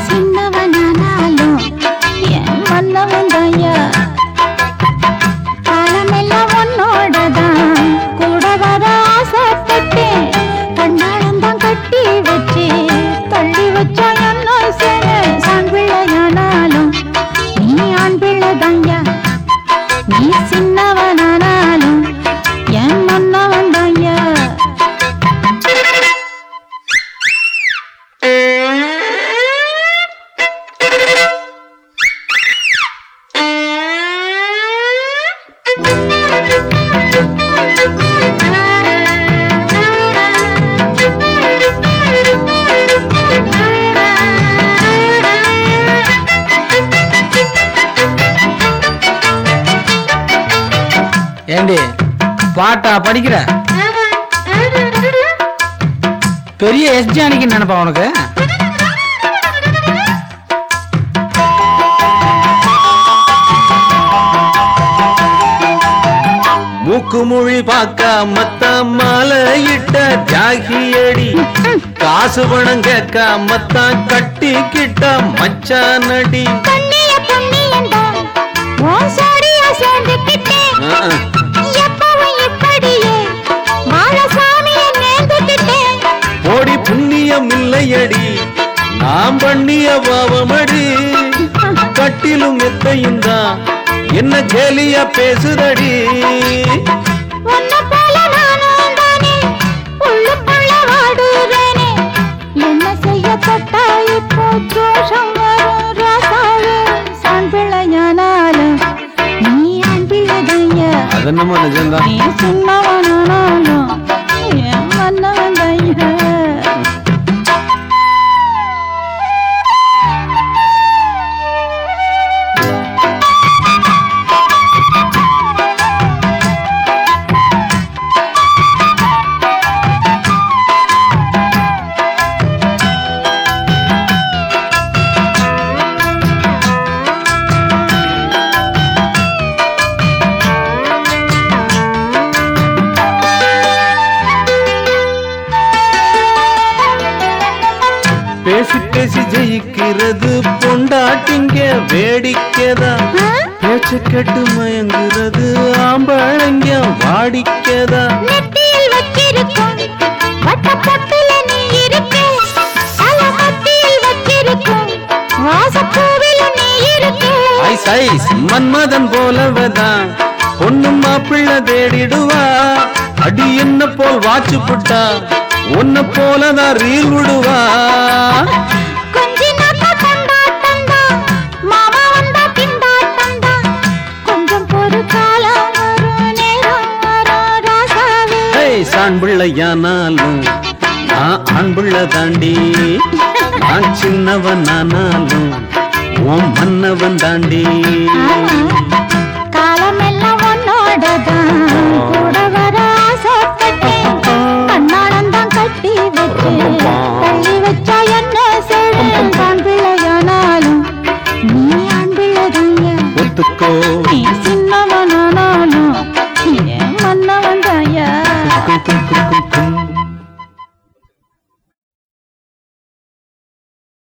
சின்னவனானாலும் என் மன்னவன் தாயா காலமெல்லாம் உன்னோடதான் கூட வர ஆசைப்பட்டேன் கண்ணாளந்தான் கட்டி வச்சு தள்ளி வச்சா என்ன சேர சான் பிள்ளையானாலும் நீ ஆண் பிள்ளைதாயா நீ சின்னவனானாலும் என் மன்னவன் தாயா ஏண்டி பாட்டா படிக்கிற பெரிய எஸ் ஜானிக்கு நினைப்பா உனக்கு மூக்கு மொழி பார்க்காமத்த மாலையிட்ட தியாகியடி காசு பணம் கேட்காமத்தான் கட்டிக்கிட்ட மச்சானடி கண்ணிய புண்ணியந்தான் உன் சோடியா சேர்ந்துக்கிட்டேன் ஆ, எப்பவும் இப்படியே மாலசாமியை நேர்ந்துக்கிட்டேன் ஓடி புண்ணியம் இல்லையடி நாம் பண்ணிய பாவமடி கட்டிலும் எத்தையும் தான் என்ன கேலியா பேசுதடி உன்னை போல நானும் தானே உள்ளுக்குள்ள வாடுறேனே என்ன செய்யப்பட்டா இப்போ தோஷம் வரும் ராசாவே சான் பிள்ளையானாலும் நீ ஆண் பிள்ளைதையா அது என்னமோ நிஜம்தான் நீ சின்னவனானாலும் என் மன்னவன் தையா பேசி பேசி ஜெயிக்கிறது பொண்டாட்டிங்க வேடிக்கைதா பேச்ச கேட்டு மயங்குறது ஆம்பளைங்க வாடிக்கைதா நெத்தியில் வச்சிருக்கும் வட்டப்பொட்டில நீ இருக்க தல மத்தியில் வச்சிருக்கும் வாசப்பூவில் நீ இருக்க ஐஸ் ஐஸ் மன்மதன் போலவதான் பொண்ணு மாப்பிள்ள தேடிடுவா அடி என்ன போல் வாச்சு புட்டா உன்னை போலதான் ரீல் விடுவா கொஞ்சி நாக்க கொண்டாட்டந்தா மாமா வந்தா திண்டாட்டந்தா கொஞ்சம் பொறு காலம் வரும் நேரம் வரும் ராசாவே ஏய் சான் பிள்ளையானாலும் நான் ஆண் பிள்ளை தாண்டி நான் சின்னவன் ஆனாலும் உன் மன்னவன் தாண்டி காலமெல்லாம் உன்னோடதான் கூட வர ஆசைப்பட்டேன் கண்ணாளந்தான் கட்டி வச்சு தள்ளி வச்சா என்ன செய்வேன் தான் பிள்ளையானாலும் நீ ஆண் பிள்ளைதாங்க ஒத்துக்கோ நீ சின்னவன்